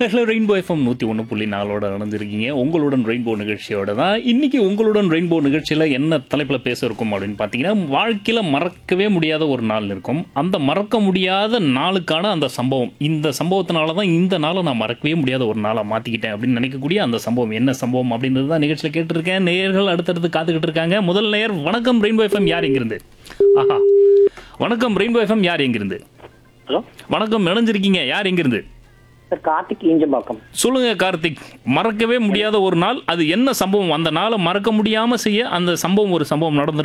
hello rainbow FM நூற்றி ஒன்று புள்ளி நாலோட நடந்திருக்கீங்க உங்களுடன் ரெயின்போ நிகழ்ச்சியோட தான் இன்னைக்கு உங்களுடன் ரெயின்போ நிகழ்ச்சியில் என்ன தலைப்பில் பேச இருக்கும் அப்படின்னு பார்த்தீங்கன்னா வாழ்க்கையில் மறக்கவே முடியாத ஒரு நாள் இருக்கும் அந்த மறக்க முடியாத நாளுக்கான அந்த சம்பவம் இந்த சம்பவத்தினால தான் இந்த நாளை நான் மறக்கவே முடியாத ஒரு நாளாக மாற்றிக்கிட்டேன் அப்படின்னு நினைக்கக்கூடிய அந்த சம்பவம் என்ன சம்பவம் அப்படின்றது தான் நிகழ்ச்சியில் கேட்டிருக்கேன் நேயர்கள் அடுத்தடுத்து காத்துக்கிட்டு இருக்காங்க முதல் நேயர் வணக்கம் ரெயின்போ எஃப்எம் யார் எங்கிருந்து ஆஹா வணக்கம் ரெயின்போ எஃப்எம் யார் எங்கிருந்து ஹலோ வணக்கம் இணைஞ்சிருக்கீங்க யார் எங்கிருந்து சார் கார்த்திக் ஈஞ்சம்பாக்கம் சொல்லுங்க கார்த்திக் மறக்கவே முடியாத ஒரு நாள் அது என்ன சம்பவம் அந்த நாளை மறக்க முடியாம செய்ய அந்த சம்பவம் ஒரு சம்பவம் நடந்திருக்கு